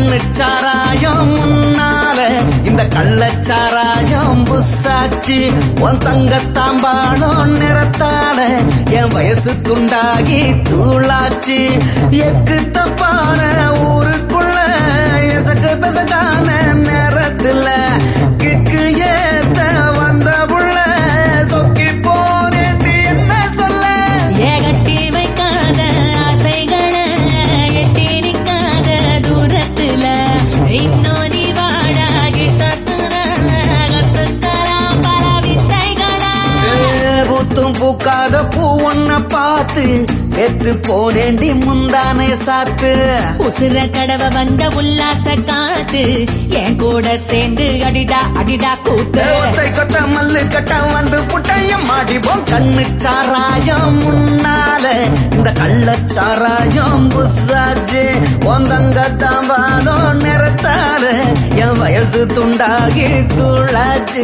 கண்ணுச்சாராயம் முன்னால இந்த கள்ளச்சாராயம் புசாச்சு உன் தங்கத்தாம்பாளம் நிறத்தால என் வயசு துண்டாகி தூளாச்சு எக்கு தப்பான ஊருக்குள்ள எசக்கு பெசகான நேரத்துல கிக்கு ஏத்த வந்த புள்ள சொக்கி போனேண்டி என்ன சொல்ல ஏகட்டி வைக்காத ஆசைகளை எட்டி நிற்காத தூரத்துல இன்னும் நீ வாழா கிட்டத்துல கத்துக்கலாம் பல வித்தைகளை பூத்தும் பூக்காத பூ ஒன்ன பார்த்து எத்து போனேண்டி முந்தானே சாத்து உசுர கடவ வந்த உல்லாச காத்து என் கூட சேர்ந்து அடிடா அடிடா கூத்து ஒத்தை கொத்த மல்லு கட்ட வந்து புட்டைய மாடிவோம் கண்ணு சாராயம் முன்னால இந்த கள்ளச்சாராயம் புசாச்சு ஒந்தங்க தாம்பாலும் நிறத்தால என் வயசு துண்டாகி துளாச்சு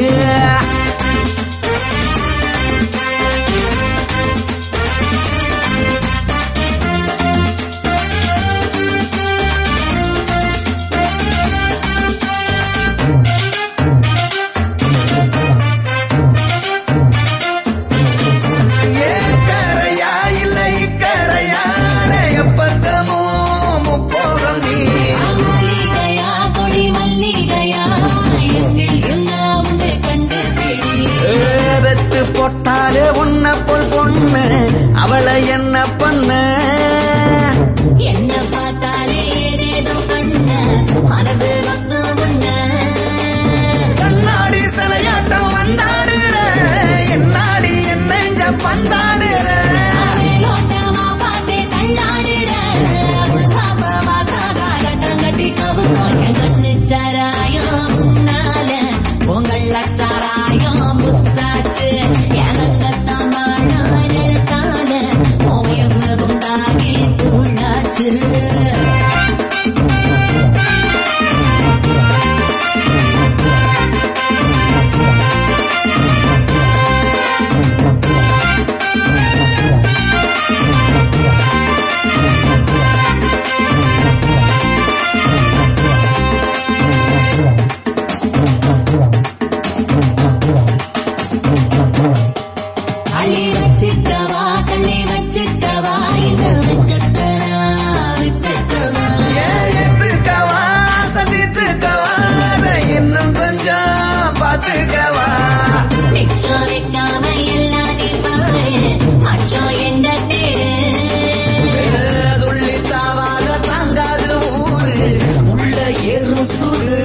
ஏக்கரையா இல்ல இக்கரையான எப்பக்கமும் முப்போகம் நீ மல்லிகையா கொடி மல்லிகையா என்னில் என்ன உண்டு கண்டு பிடி வெத்து போட்டாலே உன்ன போல் பொண்ணு அவளை என்ன பண்ண என்ன பார்த்தாலே ஏதேதோ கண்ண மனது வந்து முன்ன கண்ணாடி சிலையாட்டம் வந்தாடுற என்னாடி என்ன பந்தாடுற மேலோட்டமா பார்த்தே தள்ளாடுற சாப்பமா தாகா கட்டம் கட்டி கவுக்கும் என் கண்ணு சாராயம் முன்னால பொங்கல் சாராயம் புத்தாச்சு எனக்கத்தான் வாழ நிறுத்தால வயசு உண்டாகி தூளாச்சு அள்ளி வச்சுக்கவா தள்ளி வச்சுக்கவா இது விட்டுட்டனா விட்டுட்டனா ஏன் எத்துக்கவா சதித்துக்கவா அதை இன்னும் கொஞ்சம் பார்த்துக்கவா மிச்சம் வைக்காம எல்லாட்டி பாரு மச்சம் எங்க தேடு துள்ளி தாவாக தாங்காது ஊரு உள்ள ஏறும் சுடு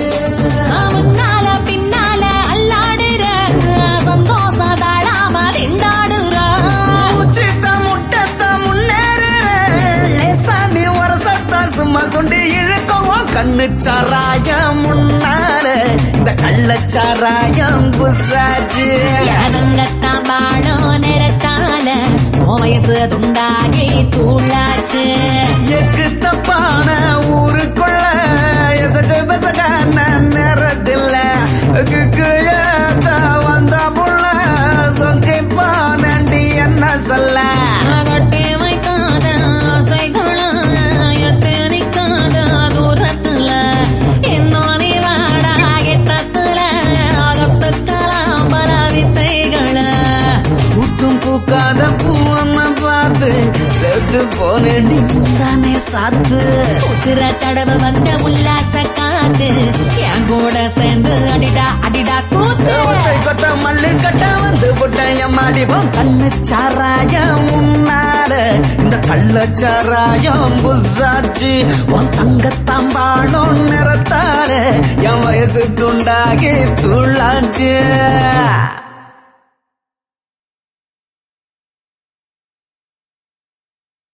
முன்னால பின்னால அல்லாடுற சந்தோஷ தாழாம திண்டாடுற உச்சித்த முட்டத்த முன்னேறு லேசாண்டி வரசத்த சும்மா சுண்டி இழுக்கவும் கண்ணு சாராயம் முன்னால இந்த கள்ளச்சாராயம் புசாச்சு எனங்கத்தான் வாழும் நிறத்தால வயசு துண்டாகி தூளாச்சு எக்கு தப்பான ஊருக்குள்ள எசகு பெசகான நேரத்தில் கிக்கு ஏத்த வந்த புள்ள சொங்கி பானண்டி என்ன சொல்ல கட்டி வைக்காத ஆசைகளும் எட்டு நிற்காத தூரத்துல இன்னும் நீ வாடா கிட்டத்துல அகத்துக்கலாம் பல வித்தைகளை பூத்தும் பூக்காத பூவம்ம பார்த்து ரெட்டு போனேண்டி முந்தானே சாத்து உசிர தடவை வந்த உல்லாச காத்து என் கூட சேர்ந்து அடிடா அடிடா கூத்து ஒத்தை கொத்த மல்லு கட்ட வந்து புட்டைய மாடிவோம் கண்ணு சாராயம் முன்னால இந்த கள்ளச்சாராயம் புசாச்சு உன் தங்கத்தாம்பாளம் நிறத்தால என் வயசு துண்டாகி துள்ளாச்சு